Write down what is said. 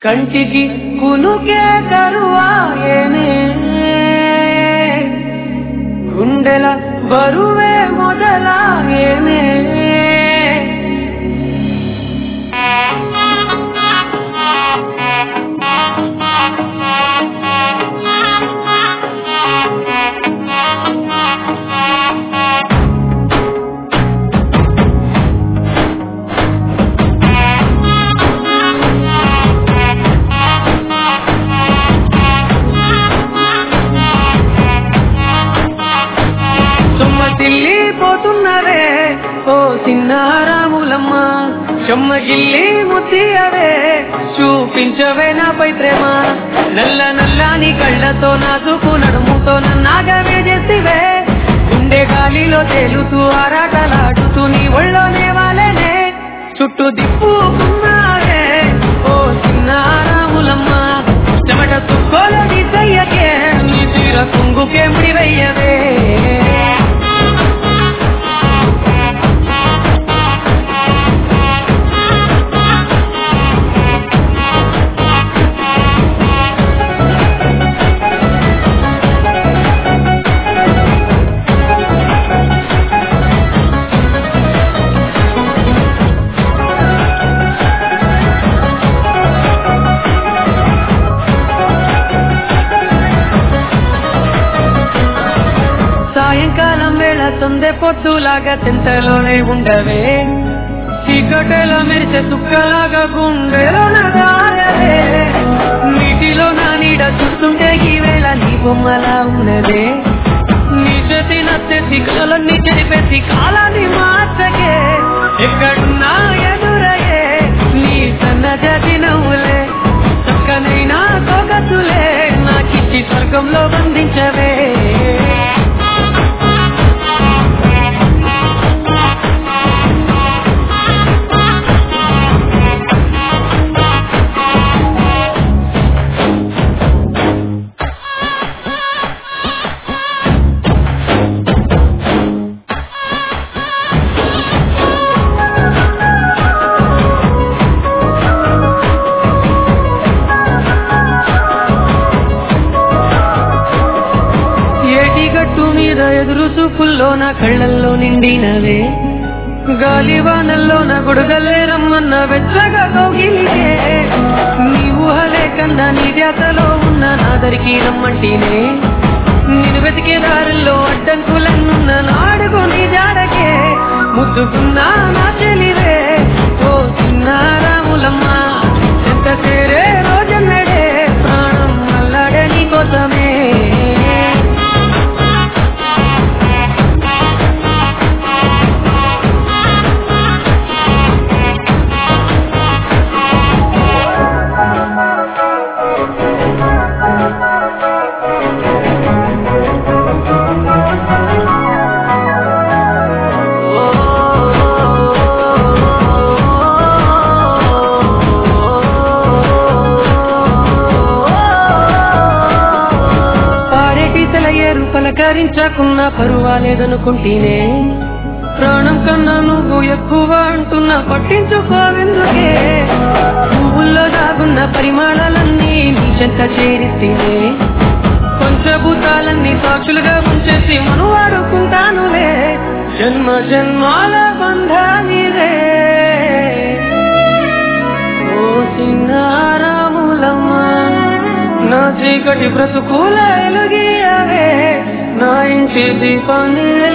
కంటికి కునుకే కరువాయనే గుండెల బరువే మొదలాయనే సొమ్మసిల్లి పోతున్నవే ఓ సిన్నారాములమ్మ చెమ్మగిల్లి ముత్తియవే చూపించవే నాపై ప్రేమ నల్ల నల్లాని కళ్ళతో నాసుకు నడుముతో నన్నాగమే చేసివే గుండె గాలిలో తేలుతూ ఆరాటలాడుతూ నీ ఒళ్ళోనే వాలేనే చుట్టూ దిప్పుకున్నావే ఓ సిన్నారాములమ్మ చెమట తుక్కోలని చెయ్యకే నీ తీర కుంగుకే ముడివెయ్యవే సాయంకాలం వేళ తొందె పొద్దులాగా తెంతలోనే ఉండవే చీకటిలో మెరిసే చుక్కలాగా గుండెలో నగారవే నీటిలో నా నీడ చూస్తుంటే ఈ వేళ నీ బొమ్మలా ఉన్నదే నీ చేతి నచ్చేసి కలన్నీ చెరిపేసి కాలాన్ని మార్చకే ఎక్కడున్నా ఎదురయ్యే నీ సన్న జాతి నవ్వులే చక్కనైనా సొగసులే నాకిచ్చి స్వర్గంలో బంధించవే ఏటి గట్టు మీద ఎదురు చూపుల్లో నా కళ్ళల్లో నిండినవే గాలివానల్లో నా గుడగల్లే రమ్మన్న వెచ్చగా కౌగిలికే నీ ఊహలే కన్నా నీ ధ్యాసలో ఉన్న నాదరికి రమ్మంటేనే నేను వెతికే దారుల్లో అడ్డంకులన్నున్న నాడుగు నీ జాడకే ముద్దుకున్నా నా చెలివే ఓ చిన్నారాములమ్మ ఎంత చేరే రోజన్నడే ప్రాణం అల్లాడే నీ కోసమే పారేటి సెలయేరు పలకరించకున్నా పరువాలేదనుకుంటేనే ప్రాణం కన్నా నువ్వు ఎక్కువ అంటున్నా పట్టించుకోవెందుకే పువ్వుల్లో దాగున్న పరిమాణాలన్నీ నీ చెంత చేరిస్తేనే పంచభూతాలన్నీ సాక్షులుగా ఉంచేసి మను వాడుకుంటానులే జన్మ జన్మాల బంధానిదే ఓ సిన్నారాములమ్మ నా చీకటి బ్రతుకుల ఎలుగియవే నా ఇంటి దీపాన్ని